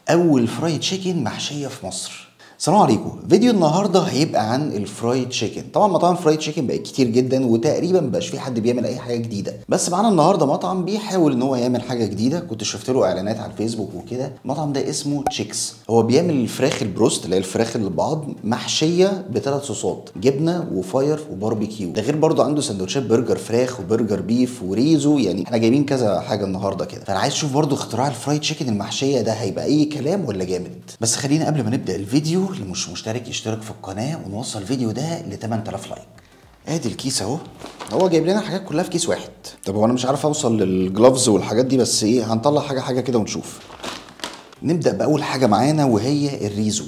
اول فرايد تشيكن محشيه في مصر السلام عليكم فيديو النهارده هيبقى عن الفرايد تشيكن طبعا مطاعم فرايد تشيكن بقت كتير جدا وتقريبا مبقاش في حد بيعمل اي حاجه جديده بس معانا النهارده مطعم بيحاول ان هو يعمل حاجه جديده كنت شفت له اعلانات على الفيسبوك وكده المطعم ده اسمه تشيكس هو بيعمل الفراخ البروست اللي هي الفراخ اللي بعض محشيه بثلاث صوصات جبنه وفاير وباربيكيو ده غير برضه عنده سندوتشات برجر فراخ وبرجر بيف وريزو يعني احنا جايبين كذا حاجه النهارده كده فانا عايز اشوف برضه اختراع الفرايد تشيكن المحشيه ده هيبقى اي كلام ولا جامد بس خلينا قبل ما نبدا الفيديو اللي مش مشترك يشترك في القناه ونوصل الفيديو ده ل 8000 لايك ادي الكيس اهو هو جايب لنا حاجات كلها في كيس واحد طب هو انا مش عارف اوصل للجلافز والحاجات دي بس ايه هنطلع حاجه حاجه كده ونشوف نبدا باول حاجه معانا وهي الريزو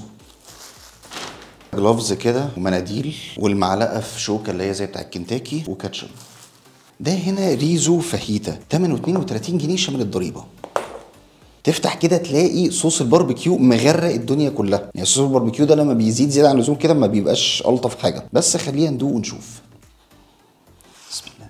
جلافز كده ومناديل والمعلقه في شوكه اللي هي زي بتاع الكنتاكي وكاتشب ده هنا ريزو فاهيتا ثمنه 32 جنيه شامل الضريبه تفتح كده تلاقي صوص الباربيكيو مغرق الدنيا كلها يعني صوص الباربيكيو ده لما بيزيد زياده عن اللزوم كده ما بيبقاش الطف حاجه بس خلينا ندوق ونشوف بسم الله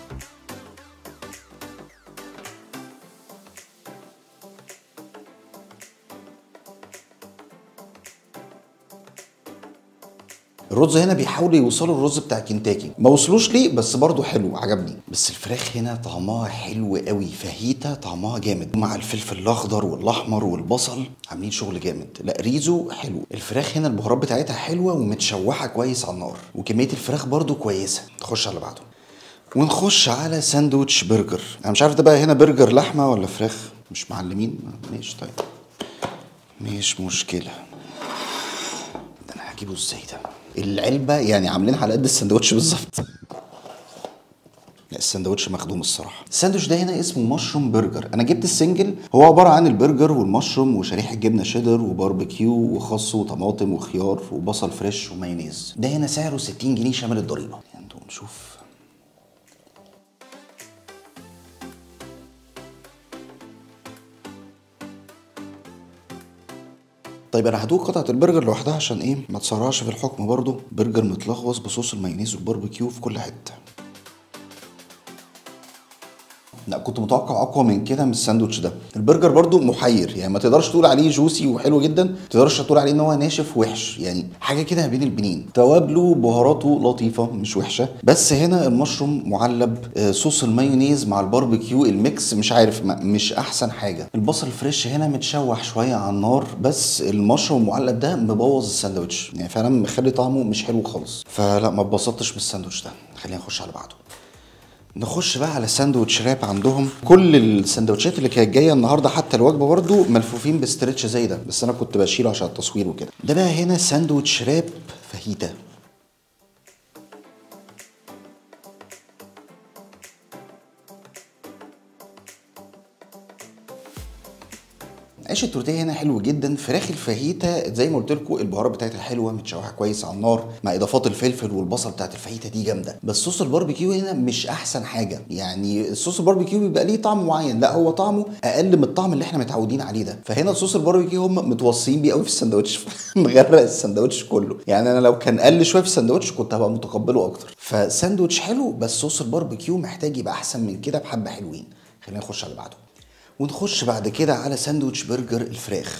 الرز هنا بيحاولوا يوصلوا الرز بتاع كنتاكي ما وصلوش ليه بس برضه حلو عجبني بس الفراخ هنا طعمها حلو قوي فاهيتا طعمها جامد مع الفلفل الاخضر والاحمر والبصل عاملين شغل جامد لا ريزو حلو الفراخ هنا البهارات بتاعتها حلوه ومتشوحه كويس على النار وكميه الفراخ برضه كويسه نخش على بعده ونخش على ساندوتش برجر انا مش عارف ده بقى هنا برجر لحمه ولا فراخ مش معلمين ماشي طيب مش مشكله ده انا هجيبه ازاي ده العلبه يعني عاملينها على قد السندوتش بالظبط لا السندوتش مخدوم الصراحه الساندوتش ده هنا اسمه مشروم برجر انا جبت السنجل هو عباره عن البرجر والمشروم وشريحه جبنه شيدر وباربيكيو وخس وطماطم وخيار وبصل فريش ومايونيز ده هنا سعره 60 جنيه شامل الضريبه يعني نشوف طيب انا هدوق قطعه البرجر لوحدها عشان ايه ما تسرعش في الحكم برضو برجر متلغوص بصوص المايونيز والباربيكيو في كل حته لا كنت متوقع اقوى من كده من الساندوتش ده البرجر برضو محير يعني ما تقدرش تقول عليه جوسي وحلو جدا ما تقدرش تقول عليه ان هو ناشف وحش يعني حاجه كده ما بين البنين توابله بهاراته لطيفه مش وحشه بس هنا المشروم معلب آه، صوص المايونيز مع الباربيكيو الميكس مش عارف ما مش احسن حاجه البصل فريش هنا متشوح شويه على النار بس المشروم المعلب ده مبوظ الساندوتش يعني فعلا مخلي طعمه مش حلو خالص فلا ما اتبسطتش من الساندوتش ده خلينا نخش على بعده نخش بقى على ساندوتش راب عندهم كل السندوتشات اللي كانت جايه النهارده حتى الوجبه برضو ملفوفين بستريتش زي ده بس انا كنت بشيله عشان التصوير وكده ده بقى هنا ساندوتش راب فاهيتا عيش التورتيه هنا حلو جدا فراخ الفاهيتا زي ما قلت لكم البهارات بتاعتها حلوه متشوحه كويس على النار مع اضافات الفلفل والبصل بتاعت الفاهيتا دي جامده بس صوص الباربيكيو هنا مش احسن حاجه يعني صوص الباربيكيو بيبقى ليه طعم معين لا هو طعمه اقل من الطعم اللي احنا متعودين عليه ده فهنا صوص الباربيكيو هم متوصيين بيه قوي في السندوتش مغرق السندوتش كله يعني انا لو كان قل شويه في السندوتش كنت هبقى متقبله اكتر فساندوتش حلو بس صوص الباربيكيو محتاج يبقى احسن من كده بحبه حلوين خلينا نخش على بعده ونخش بعد كده على ساندوتش برجر الفراخ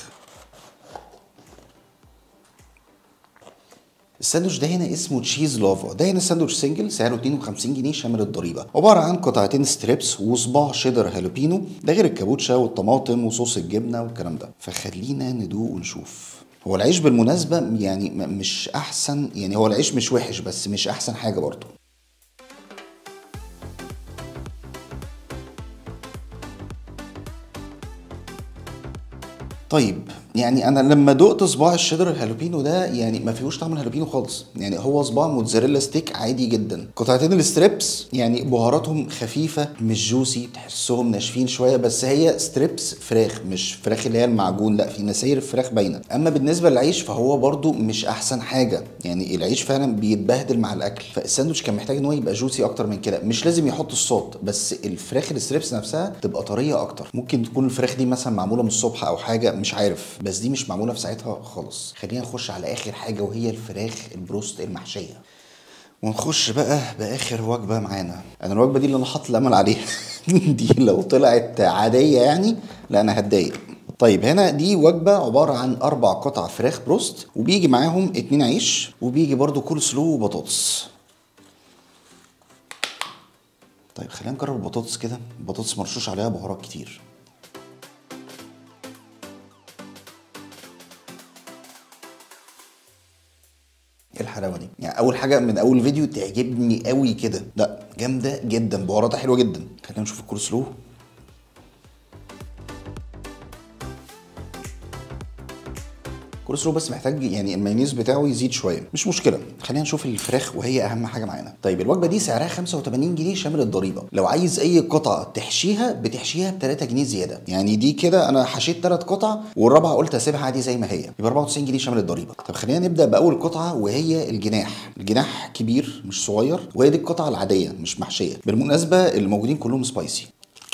الساندوتش ده هنا اسمه تشيز لافا ده هنا ساندوتش سنجل سعره 52 جنيه شامل الضريبه عباره عن قطعتين ستريبس وصباع شيدر هالوبينو ده غير الكابوتشا والطماطم وصوص الجبنه والكلام ده فخلينا ندوق ونشوف هو العيش بالمناسبه يعني م- مش احسن يعني هو العيش مش وحش بس مش احسن حاجه برضه طيب يعني انا لما دقت صباع الشيدر الهالوبينو ده يعني ما فيهوش طعم الهالوبينو خالص يعني هو صباع موتزاريلا ستيك عادي جدا قطعتين الستريبس يعني بهاراتهم خفيفه مش جوسي تحسهم ناشفين شويه بس هي ستريبس فراخ مش فراخ اللي هي المعجون لا في نساير الفراخ باينه اما بالنسبه للعيش فهو برضو مش احسن حاجه يعني العيش فعلا بيتبهدل مع الاكل فالساندوتش كان محتاج ان هو يبقى جوسي اكتر من كده مش لازم يحط الصوت بس الفراخ الستريبس نفسها تبقى طريه اكتر ممكن تكون الفراخ دي مثلا معموله من الصبح او حاجه مش عارف بس دي مش معموله في ساعتها خالص خلينا نخش على اخر حاجه وهي الفراخ البروست المحشيه ونخش بقى باخر وجبه معانا انا الوجبه دي اللي انا حاطط الامل عليها دي لو طلعت عاديه يعني لا انا هتضايق طيب هنا دي وجبه عباره عن اربع قطع فراخ بروست وبيجي معاهم اتنين عيش وبيجي برضو كول سلو وبطاطس طيب خلينا نجرب البطاطس كده البطاطس مرشوش عليها بهارات كتير ايه الحلاوه دي يعني اول حاجه من اول فيديو تعجبني قوي كده لا جامده جدا بهاراتها حلوه جدا خلينا نشوف الكول سلو كول سلو بس محتاج يعني المايونيز بتاعه يزيد شويه مش مشكله خلينا نشوف الفراخ وهي اهم حاجه معانا طيب الوجبه دي سعرها 85 جنيه شامل الضريبه لو عايز اي قطعه تحشيها بتحشيها ب 3 جنيه زياده يعني دي كده انا حشيت ثلاث قطع والرابعه قلت اسيبها عادي زي ما هي يبقى 94 جنيه شامل الضريبه طب خلينا نبدا باول قطعه وهي الجناح الجناح كبير مش صغير وهي دي القطعه العاديه مش محشيه بالمناسبه الموجودين كلهم سبايسي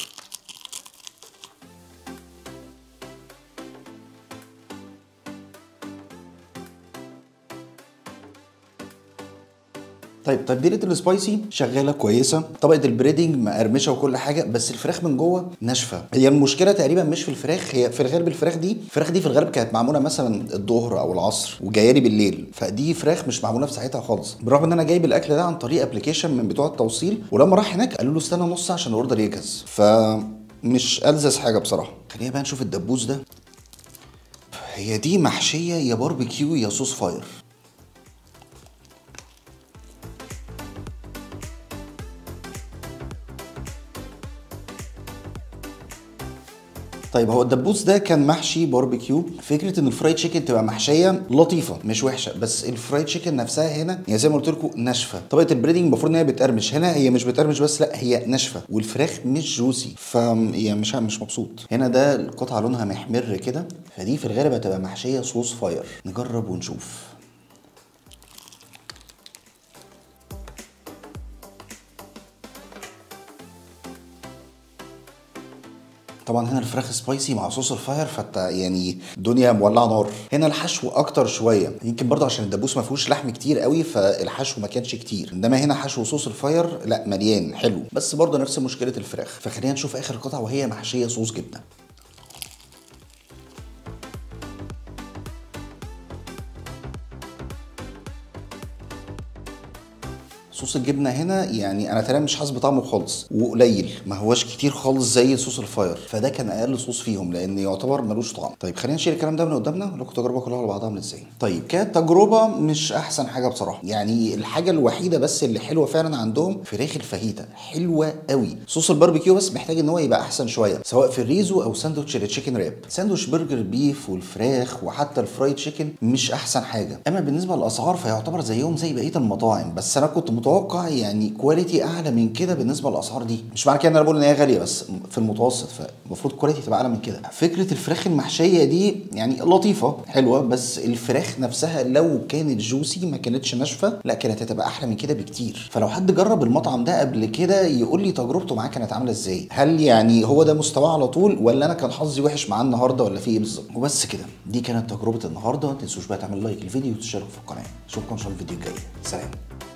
طيب تتبيله السبايسي شغاله كويسه طبقه البريدنج مقرمشه وكل حاجه بس الفراخ من جوه ناشفه هي المشكله تقريبا مش في الفراخ هي في الغالب الفراخ دي الفراخ دي في الغالب كانت معموله مثلا الظهر او العصر وجايه لي بالليل فدي فراخ مش معموله في ساعتها خالص بالرغم ان انا جايب الاكل ده عن طريق ابلكيشن من بتوع التوصيل ولما راح هناك قالوا له استنى نص ساعه عشان الاوردر يجهز ف مش ألذذ حاجه بصراحه خلينا بقى نشوف الدبوس ده هي دي محشيه يا باربيكيو يا صوص فاير طيب هو الدبوس ده كان محشي باربيكيو فكره ان الفرايد تشيكن تبقى محشيه لطيفه مش وحشه بس الفرايد تشيكن نفسها هنا يعني زي ما قلت لكم ناشفه طبقه البريدنج المفروض ان هي بتقرمش هنا هي مش بتقرمش بس لا هي ناشفه والفراخ مش جوسي ف يعني مش مش مبسوط هنا ده القطعه لونها محمر كده فدي في الغالب هتبقى محشيه صوص فاير نجرب ونشوف طبعا هنا الفراخ سبايسي مع صوص الفاير فانت يعني الدنيا مولعه نار هنا الحشو اكتر شويه يمكن برضه عشان الدبوس ما فيهوش لحم كتير قوي فالحشو ما كانش كتير انما هنا حشو صوص الفاير لا مليان حلو بس برضه نفس مشكله الفراخ فخلينا نشوف اخر قطعه وهي محشيه صوص جبنه صوص الجبنه هنا يعني انا تقريبا مش حاسس بطعمه خالص وقليل ما هواش كتير خالص زي صوص الفاير فده كان اقل صوص فيهم لان يعتبر ملوش طعم طيب خلينا نشيل الكلام ده من قدامنا ونقول لكم التجربه كلها على بعضها عامله ازاي طيب كانت تجربه مش احسن حاجه بصراحه يعني الحاجه الوحيده بس اللي حلوه فعلا عندهم فراخ الفاهيتا حلوه قوي صوص الباربيكيو بس محتاج ان هو يبقى احسن شويه سواء في الريزو او ساندوتش التشيكن راب ساندوتش برجر بيف والفراخ وحتى الفرايد تشيكن مش احسن حاجه اما بالنسبه للاسعار فيعتبر زيهم زي بقيه المطاعم بس انا كنت متوقع يعني كواليتي اعلى من كده بالنسبه للاسعار دي مش معنى كده ان انا بقول ان هي غاليه بس في المتوسط فالمفروض كواليتي تبقى اعلى من كده فكره الفراخ المحشيه دي يعني لطيفه حلوه بس الفراخ نفسها لو كانت جوسي ما كانتش ناشفه لا كانت هتبقى احلى من كده بكتير فلو حد جرب المطعم ده قبل كده يقول لي تجربته معاه كانت عامله ازاي هل يعني هو ده مستواه على طول ولا انا كان حظي وحش معاه النهارده ولا في ايه بالظبط وبس كده دي كانت تجربه النهارده ما تنسوش بقى تعمل لايك للفيديو وتشتركوا في القناه اشوفكم ان شاء الله الفيديو الجاي سلام